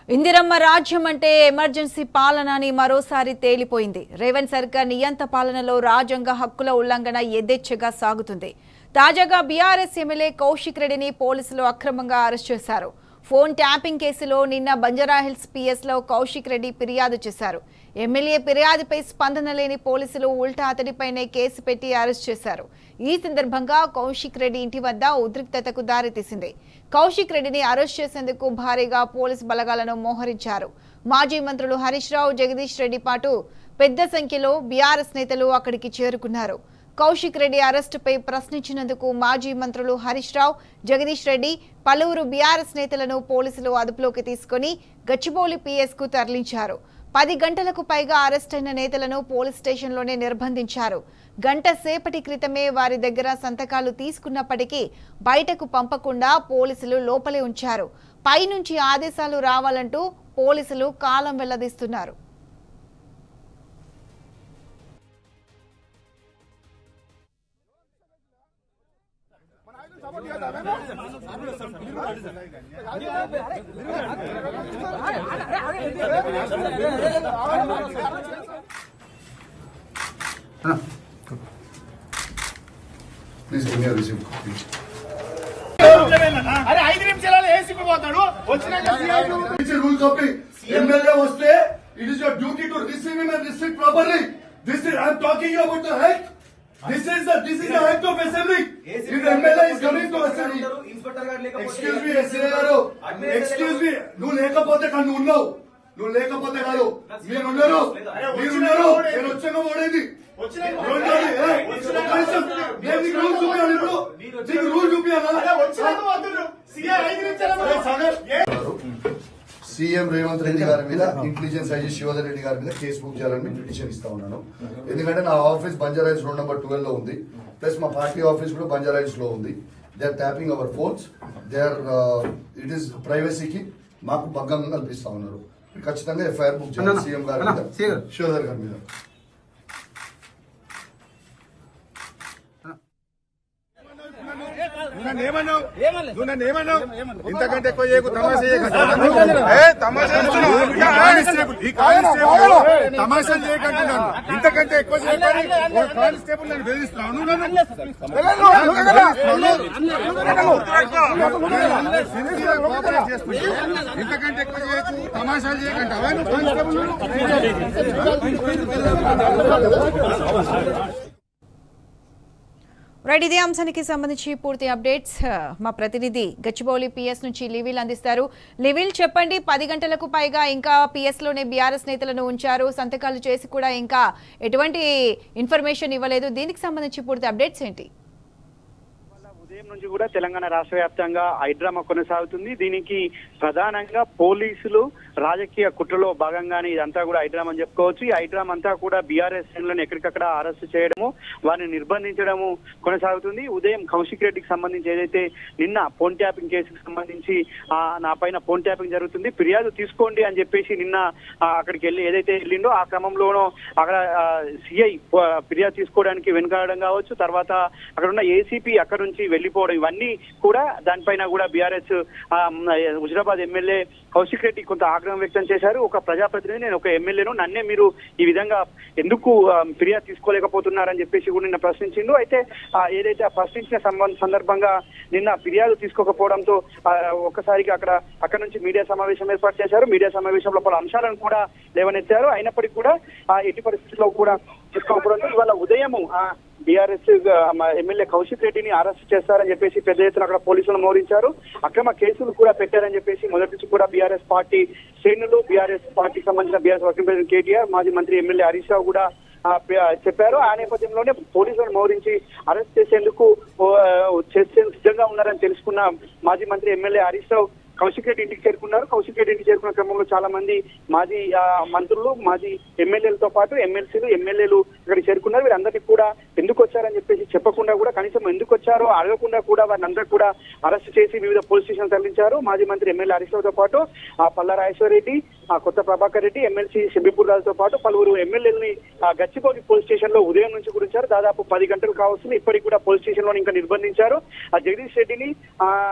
ఇందిరమ్మ రాజ్యం అంటే ఎమర్జెన్సీ పాలన అని మరోసారి తేలిపోయింది రేవంత్ సర్కార్ నియంత పాలనలో రాజ్యాంగ హక్కుల ఉల్లంఘన యథేచ్ఛగా సాగుతుంది తాజాగా బీఆర్ఎస్ ఎమ్మెల్యే కౌశిక్ రెడ్డిని పోలీసులు అక్రమంగా అరెస్ట్ చేశారు ఫోన్ ట్యాపింగ్ కేసులో నిన్న బంజారాహిల్స్ పిఎస్లో కౌశిక్ రెడ్డి ఫిర్యాదు చేశారు ఎమ్మెల్యే ఫిర్యాదుపై స్పందన లేని పోలీసులు ఉల్టా అతడిపైనే కేసు పెట్టి అరెస్ట్ చేశారు ఈ సందర్భంగా కౌశిక్ రెడ్డి ఇంటి వద్ద ఉద్రిక్తతకు దారితీసింది కౌశిక్ రెడ్డిని అరెస్ట్ చేసేందుకు భారీగా పోలీస్ బలగాలను మోహరించారు మాజీ మంత్రులు హరీష్ రావు జగదీష్ రెడ్డి పాటు పెద్ద సంఖ్యలో బీఆర్ఎస్ నేతలు అక్కడికి చేరుకున్నారు కౌశిక్ రెడ్డి అరెస్టుపై ప్రశ్నించినందుకు మాజీ మంత్రులు హరీష్ రావు జగదీష్ రెడ్డి పలువురు బీఆర్ఎస్ నేతలను పోలీసులు అదుపులోకి తీసుకుని గచ్చిబౌలి పిఎస్ కు తరలించారు పది గంటలకు పైగా అరెస్ట్ అయిన నేతలను పోలీస్ స్టేషన్లోనే నిర్బంధించారు గంట సేపటి క్రితమే వారి దగ్గర సంతకాలు తీసుకున్నప్పటికీ బయటకు పంపకుండా పోలీసులు లోపలే ఉంచారు పైనుంచి ఆదేశాలు రావాలంటూ పోలీసులు కాలం వెల్లదీస్తున్నారు ప్లీజ్ గివ్ మీ రిసీవ్ అరే ఐదు నిమిషాలలో ఏసీపీ పోతాడు వచ్చినాక CID రూల్ కాపీ ఎమ్మెల్యే వస్తే it is your duty to receive him and receive properly this is I'm talking about the health this is the this is the health of assembly if MLA is coming to assembly inspector గారు లేకపోతే excuse me SA గారు excuse me నువ్వు లేకపోతే కానీ నువ్వు ఉన్నావు నువ్వు లేకపోతే కాదు మీరు ఉన్నారు మీరు ఉన్నారు నేను వచ్చాక ఓడేది రెండోది, ఏ, ఒక్క నిమిషం. నేను నీకు రూల్ చూపించాలి ఇప్పుడు నీకు రూల్ చూపించాలా వచ్చినాక పోతుండ్రు సిఐ ఐదు నిమిషాలలో సీఎం రేవంత్ రెడ్డి గారి మీద ఇంటెలిజెన్స్ ఐజీ శివధర్ రెడ్డి గారి మీద కేసు బుక్ చేయాలని పిటిషన్ ఇస్తా ఉన్నాను ఎందుకంటే నా office Banjara Hills road number twelve లో ఉంది ప్లస్ మా పార్టీ ఆఫీస్ కూడా బంజారాయిల్స్ లో ఉంది they are tapping our phones they are it is ప్రైవసీకి మాకు భంగం కల్పిస్తా ఉన్నారు ఖచ్చితంగా ఎఫ్ఐఆర్ బుక్ చేయాలి సీఎం గారి మీద శివధర్ గారి మీద నన్ను ఏమన్నావు నువ్వు నన్ను ఏమన్నావు ఇంతకంటే ఎక్కువ చేయకు తమాషా చేయకండి ఏ తమాషా చేస్తున్నావు? ఈ కానిస్టేబుల్ ఈ కానిస్టేబుల్ తమాషా చేయకంటున్నాను ఇంతకంటే ఎక్కువ చేయకని ఒక కానిస్టేబుల్ నన్ను బెదిరిస్తున్నావు నువ్వు నన్ను సిన్సియర్ కోఆపరేట్ చేస్తున్నావు. ఇంతకంటే ఎక్కువ చేయకు తమాషాలు చేయకండి అవే నువ్వు కానిస్టేబుల్ రైట్ ఇదే అంశానికి సంబంధించి పూర్తి అప్డేట్స్ ఆ, మా ప్రతినిధి గచ్చిబౌలి పిఎస్ నుంచి లివిల్ అందిస్తారు లివిల్ చెప్పండి పది గంటలకు పైగా ఇంకా పిఎస్ లోనే బీఆర్ఎస్ నేతలను ఉంచారు సంతకాలు చేసి కూడా ఇంకా ఎటువంటి ఇన్ఫర్మేషన్ ఇవ్వలేదు దీనికి సంబంధించి పూర్తి అప్డేట్స్ ఏంటి ఉదయం నుంచి కూడా తెలంగాణ రాష్ట్ర వ్యాప్తంగా హైడ్రామా కొనసాగుతుంది దీనికి ప్రధానంగా పోలీసులు రాజకీయ కుట్రలో భాగంగానే ఇదంతా కూడా హైడ్రామా అని చెప్పుకోవచ్చు ఈ హైడ్రామా అంతా కూడా బీఆర్ఎస్ శ్రేణులను ఎక్కడికక్కడ అరెస్ట్ చేయడము వారిని నిర్బంధించడము కొనసాగుతుంది ఉదయం కౌశిక్ రెడ్డికి సంబంధించి ఏదైతే నిన్న ఫోన్ ట్యాపింగ్ కేసుకు సంబంధించి ఆ, నా పైన ఫోన్ ట్యాపింగ్ జరుగుతుంది ఫిర్యాదు తీసుకోండి అని చెప్పేసి నిన్న ఆ, అక్కడికి వెళ్ళి ఏదైతే వెళ్ళిండో ఆ క్రమంలోనూ అక్కడ సిఐ ఫిర్యాదు తీసుకోవడానికి వెనుకాడడం కావచ్చు తర్వాత అక్కడ ఉన్న ఏసీపీ అక్కడ నుంచి వెళ్లిపోవడం ఇవన్నీ కూడా దానిపైన కూడా బీఆర్ఎస్ హుజరాబాద్ ఎమ్మెల్యే కౌశిక్ రెడ్డి కొంత ఆగ్రహం వ్యక్తం చేశారు ఒక ప్రజాప్రతినిధి నేను ఒక ఎమ్మెల్యేను నన్నే మీరు ఈ విధంగా ఎందుకు ఆ, ఫిర్యాదు తీసుకోలేకపోతున్నారని చెప్పేసి కూడా నిన్న ప్రశ్నించిండు అయితే ఆ, ఏదైతే ఆ ప్రశ్నించిన సంబంధ సందర్భంగా నిన్న ఫిర్యాదు తీసుకోకపోవడంతో ఆ, ఒక్కసారిగా అక్కడ అక్కడ నుంచి మీడియా సమావేశం ఏర్పాటు చేశారు మీడియా సమావేశంలో పలు అంశాలను కూడా లేవనెత్తారు అయినప్పటికీ కూడా ఆ, ఎట్టి పరిస్థితుల్లో కూడా తీసుకోకపోవడంతో ఇవాళ ఉదయం బీఆర్ఎస్ ఎమ్మెల్యే కౌశిక్ రెడ్డిని అరెస్ట్ చేస్తారని చెప్పేసి పెద్ద ఎత్తున అక్కడ పోలీసులు మోరించారు అక్రమ కేసులు కూడా పెట్టారని చెప్పేసి మొదటి నుంచి కూడా బీఆర్ఎస్ పార్టీ శ్రేణులు బీఆర్ఎస్ పార్టీకి సంబంధించిన బీఆర్ఎస్ వర్కింగ్ ప్రెసిడెంట్ కేటీఆర్ మాజీ మంత్రి ఎమ్మెల్యే హరీష్ రావు కూడా ఆ, ప- చెప్పారు ఆ నేపథ్యంలోనే పోలీసులను మోరించి అరెస్ట్ చేసేందుకు ఓ, ఆ, చేసే సిద్ధంగా ఉన్నారని తెలుసుకున్న మాజీ మంత్రి ఎమ్మెల్యే హరీష్ రావు కౌశిక్ రెడ్డి ఇంటికి చేరుకున్నారు కౌశిక్ రెడ్డి ఇంటికి చేరుకున్న క్రమంలో చాలా మంది మాజీ ఆ, మంత్రులు మాజీ ఎమ్మెల్యేలతో పాటు ఎమ్మెల్సీలు ఎమ్మెల్యేలు ఇక్కడికి చేరుకున్నారు వీరందరికీ కూడా ఎందుకు వచ్చారని చెప్పేసి చెప్పకుండా కూడా కనీసం ఎందుకు వచ్చారో అడగకుండా కూడా వారిని అందరూ కూడా అరెస్ట్ చేసి వివిధ పోలీస్ స్టేషన్ తరలించారు మాజీ మంత్రి ఎమ్మెల్యే హరీష్ రావుతో పాటు ఆ పల్లా రాజేశ్వర రెడ్డి ఆ కొత్త ప్రభాకర్ రెడ్డి ఎమ్మెల్సీ షబీపూర్ రాజుతో పాటు పలువురు ఎమ్మెల్యేలని ఆ గచ్చిబౌలి పోలీస్ స్టేషన్ లో ఉదయం నుంచి గురించారు దాదాపు పది గంటలు కావస్తుంది ఇప్పటికి కూడా పోలీస్ స్టేషన్ లో ఇంకా నిర్బంధించారు ఆ జగదీష్ రెడ్డిని ఆ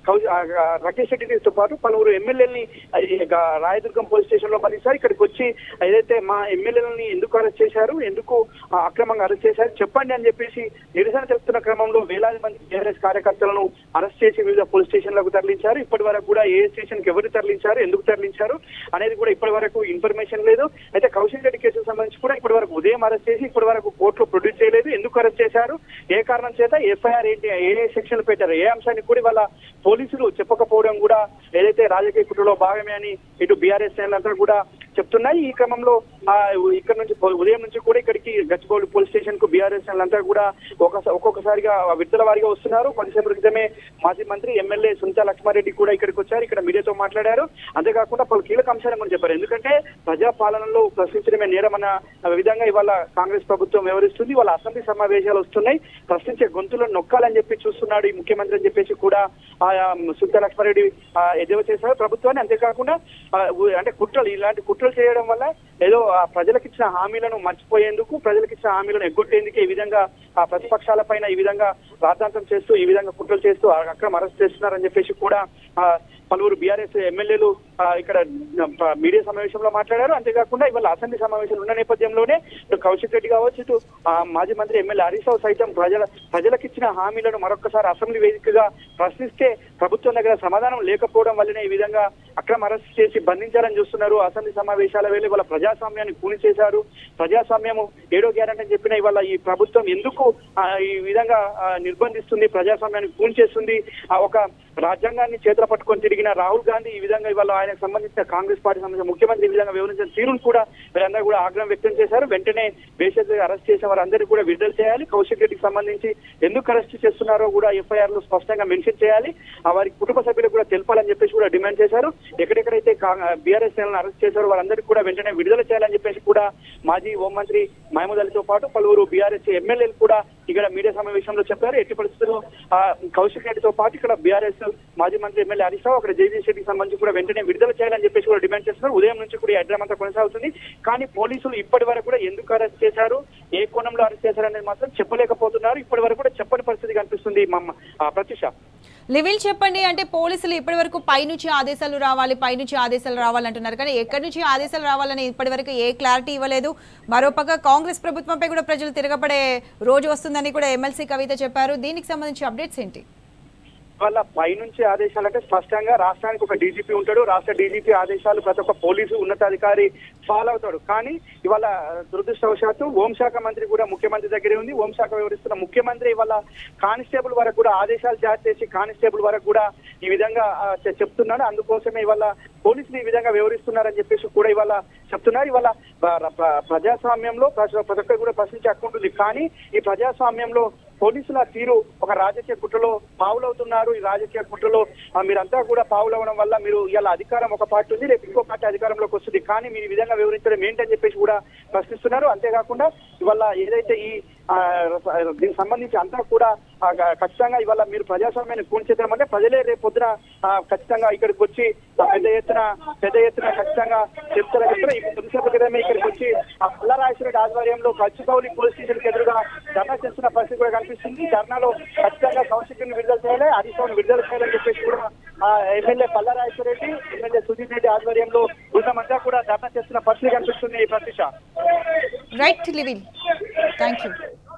కౌ- ఆ, ఆ, రాకేష్ రెడ్డితో పాటు పలువురు ఎమ్మెల్యేలని రాయదుర్గం పోలీస్ స్టేషన్ లో బంధించారు ఇక్కడికి వచ్చి ఏదైతే మా ఎమ్మెల్యేలని ఎందుకు అరెస్ట్ చేశారు ఎందుకు ఆ, అక్రమంగా అరెస్ట్ చేశారు చెప్పండి అని చెప్పేసి నిరసన తెలుపుతున్న క్రమంలో వేలాది మంది టీఆర్ఎస్ కార్యకర్తలను అరెస్ట్ చేసి వివిధ పోలీస్ స్టేషన్లకు తరలించారు ఇప్పటి వరకు కూడా ఏ స్టేషన్ కి ఎవరు తరలించారు ఎందుకు తరలించారు అనేది కూడా ఇప్పటి వరకు ఇన్ఫర్మేషన్ లేదు అయితే కౌశిక్ రెడ్డి కేసుకు సంబంధించి కూడా ఇప్పటి వరకు ఉదయం అరెస్ట్ చేసి ఇప్పటి వరకు కోర్టులో ప్రొడ్యూస్ చేయలేదు ఎందుకు అరెస్ట్ చేశారు ఏ కారణం చేత ఎఫ్ఐఆర్ ఏంటి ఏ సెక్షన్ పెట్టారు ఏ అంశాన్ని కూడా వాళ్ళ పోలీసులు చెప్పకపోవడం కూడా ఏదైతే రాజకీయ కుట్రలో భాగమే అని ఇటు బీఆర్ఎస్ శ్రేణులంతా కూడా చెప్తున్నాయి ఈ క్రమంలో ఆ, ఇక్కడ నుంచి పో- ఉదయం నుంచి కూడా ఇక్కడికి గచ్చిబౌలి పోలీస్ స్టేషన్ కు బీఆర్ఎస్ శ్రేణులంతా కూడా ఒక ఒక్కొక్కసారిగా విడుదల వారిగా వస్తున్నారు కొంతసేపు క్రితమే మాజీ మంత్రి ఎమ్మెల్యే సునీతా లక్ష్మారెడ్డి కూడా ఇక్కడికి వచ్చారు ఇక్కడ మీడియాతో మాట్లాడారు అంతేకాకుండా పలు కీలక అంశాలను కూడా చెప్పారు ఎందుకంటే ప్రజా పాలనలో ప్రశ్నించడమే నేరమన్న విధంగా ఇవాళ కాంగ్రెస్ ప్రభుత్వం వ్యవహరిస్తుంది వాళ్ళ అసెంబ్లీ సమావేశాలు వస్తున్నాయి ప్రశ్నించే గొంతులను నొక్కాలని చెప్పి చూస్తున్నాడు ఈ ముఖ్యమంత్రి అని చెప్పేసి కూడా ఆయా సునీతా లక్ష్మారెడ్డి ఆ, ఎద్దేవా చేశారు ప్రభుత్వాన్ని అంతేకాకుండా ఆ, ఉ- అంటే కుట్రలు ఇలాంటి కుట్రలు చేయడం వల్ల ఏదో ఆ ప్రజలకు ఇచ్చిన హామీలను మర్చిపోయేందుకు ప్రజలకు ఇచ్చిన హామీలను ఎగ్గొట్టేందుకు ఈ విధంగా ఆ ప్రతిపక్షాల పైన ఈ విధంగా రాద్ధాంతం చేస్తూ ఈ విధంగా కుట్రలు చేస్తూ ఆ అక్రమ అరెస్ట్ చేస్తున్నారని చెప్పేసి కూడా ఆ, పలువురు బీఆర్ఎస్ ఎమ్మెల్యేలు ఆ, ఇక్కడ ఆ, మీడియా సమావేశంలో మాట్లాడారు అంతేకాకుండా ఇవాళ అసెంబ్లీ సమావేశాలు ఉన్న నేపథ్యంలోనే ఇటు కౌశిక్ రెడ్డి కావచ్చు ఇటు ఆ, మాజీ మంత్రి ఎమ్మెల్యే హరీష్ రావు సైతం ప్రజల ప్రజలకు ఇచ్చిన హామీలను మరొకసారి అసెంబ్లీ వేదికగా ప్రశ్నిస్తే ప్రభుత్వం దగ్గర సమాధానం లేకపోవడం వల్లనే ఈ విధంగా అక్రమ అరెస్ట్ చేసి బంధించాలని చూస్తున్నారు అసెంబ్లీ సమావేశాల వేళ ఇవాళ ప్రజాస్వామ్యాన్ని కూని చేశారు ప్రజాస్వామ్యము ఏడో గ్యారంటీ అని చెప్పిన ఇవాళ ఈ ప్రభుత్వం ఎందుకు ఆ, ఈ విధంగా ఆ, నిర్బంధిస్తుంది ప్రజాస్వామ్యాన్ని కూని చేస్తుంది ఆ ఒక రాజ్యాంగాన్ని చేతుల పట్టుకొని తిరిగిన రాహుల్ గాంధీ ఈ విధంగా ఇవాళ ఆయనకు సంబంధించిన కాంగ్రెస్ పార్టీ సంబంధించిన ముఖ్యమంత్రి ఈ విధంగా వివరించిన తీరును కూడా వీరందరూ కూడా ఆగ్రహం వ్యక్తం చేశారు వెంటనే బేషరతుగా అరెస్ట్ చేసిన వారందరూ కూడా విడుదల చేయాలి కౌశిక్ రెడ్డికి సంబంధించి ఎందుకు అరెస్ట్ చేస్తున్నారో కూడా ఎఫ్ఐఆర్ లో స్పష్టంగా మెన్షన్ చేయాలి ఆ వారి కుటుంబ సభ్యులకు కూడా తెలపాలని చెప్పేసి కూడా డిమాండ్ చేశారు ఎక్కడెక్కడైతే బీఆర్ఎస్ శ్రేణులను అరెస్ట్ చేశారో వాళ్ళందరికీ కూడా వెంటనే విడుదల చేయాలని చెప్పేసి కూడా మాజీ హోంమంత్రి మహమూద్ అలీతో పాటు పలువురు బీఆర్ఎస్ ఎమ్మెల్యేలు కూడా ఇక్కడ మీడియా సమావేశంలో చెప్పారు ఎట్టి పరిస్థితుల్లో ఆ, కౌశిక్ రెడ్డితో పాటు ఇక్కడ బీఆర్ఎస్ మాజీ మంత్రి ఎమ్మెల్యే హరీష్ రావు అక్కడ జగదీష్ రెడ్డికి సంబంధించి కూడా వెంటనే విడుదల చేయాలని చెప్పేసి కూడా డిమాండ్ చేస్తున్నారు ఉదయం నుంచి కూడా ఈ అడ్డం అంతా కొనసాగుతుంది కానీ పోలీసులు ఇప్పటి వరకు కూడా ఎందుకు అరెస్ట్ చేశారు ఏ కోణంలో అరెస్ట్ చేశారు అనేది మాత్రం చెప్పలేకపోతున్నారు ఇప్పటి వరకు కూడా చెప్పని పరిస్థితి కనిపిస్తుంది మా ప్రత్యూష లివిల్ చెప్పండి అంటే పోలీసులు ఇప్పటి వరకు పైనుంచి ఆదేశాలు రావాలి పైనుంచి ఆదేశాలు రావాలంటున్నారు కానీ ఎక్కడి నుంచి ఆదేశాలు రావాలని ఇప్పటి వరకు ఏ క్లారిటీ ఇవ్వలేదు మరోపక్క కాంగ్రెస్ ప్రభుత్వంపై కూడా ప్రజలు తిరగబడే రోజు వస్తుందని కూడా ఎమ్మెల్సీ కవిత చెప్పారు దీనికి సంబంధించి అప్డేట్స్ ఏంటి వాళ్ళ పైనుంచి ఆదేశాలు అంటే స్పష్టంగా రాష్ట్రానికి ఒక డీజీపీ ఉంటాడు రాష్ట్ర డీజీపీ ఆదేశాలు ప్రతి ఒక్క పోలీసు ఉన్నతాధికారి ఫాలో అవుతాడు కానీ ఇవాళ దురదృష్టవశాత్తు హోంశాఖ మంత్రి కూడా ముఖ్యమంత్రి దగ్గరే ఉంది హోంశాఖ వివరిస్తున్న ముఖ్యమంత్రి ఇవాళ కానిస్టేబుల్ వరకు కూడా ఆదేశాలు జారీ చేసి కానిస్టేబుల్ వరకు కూడా ఈ విధంగా ఆ, చె- చెప్తున్నాడు అందుకోసమే ఇవాళ పోలీసులు ఈ విధంగా వివరిస్తున్నారని చెప్పేసి కూడా ఇవాళ చెప్తున్నారు ఇవాళ ప్ర- ప్ర- ప్రజాస్వామ్యంలో ప్రజ- ప్రతి ఒక్కరు కూడా ప్రశ్నించే హక్కు ఉంటుంది కానీ ఈ ప్రజాస్వామ్యంలో పోలీసుల తీరు ఒక రాజకీయ కుట్రలో పావులవుతున్నారు ఈ రాజకీయ కుట్రలో ఆ, మీరంతా కూడా పావులవడం వల్ల మీరు ఇలా అధికారం ఒక పార్టీ ఉంది రేపు ఇంకో పార్టీ అధికారంలోకి వస్తుంది కానీ మీరు ఈ విధంగా వివరించడం ఏంటని చెప్పేసి కూడా ప్రశ్నిస్తున్నారు అంతేకాకుండా ఇవాళ ఏదైతే ఈ ఆ, దీనికి సంబంధించి అంతా కూడా ఆ, ఖచ్చితంగా ఇవాళ మీరు ప్రజాస్వామ్యాన్ని కూల్చేద్దాం అంటే ప్రజలే రేపు పొద్దున ఆ, ఖచ్చితంగా ఇక్కడికి వచ్చి ఆ, పెద్ద ఎత్తున పెద్ద ఎత్తున ఖచ్చితంగా చెప్తారని చెప్తారు ఇప్పుడు కొద్దిసేపు క్రితమే ఇక్కడికి వచ్చి ఆ పుల్లరాజేశ్వరరెడ్డి ఆధ్వర్యంలో కచ్చిపౌలి పోలీస్ స్టేషన్ ఎదురుగా ధర్నా చేస్తున్న పరిస్థితి కూడా కనిపిస్తుంది ధర్నాలో ఖచ్చితంగా కౌశిక్ని విడుదల చేయాలి హరీశ్రావుని విడుదల చేయాలని చెప్పేసి కూడా ఆ, ఎమ్మెల్యే పల్లరాజేశ్వరరెడ్డి ఎమ్మెల్యే సుధీర్ రెడ్డి ఆధ్వర్యంలో బృందమంతా కూడా ధర్నా చేస్తున్న పరిస్థితి కనిపిస్తుంది ప్రత్యూష రైట్ లివిల్ థ్యాంక్ యూ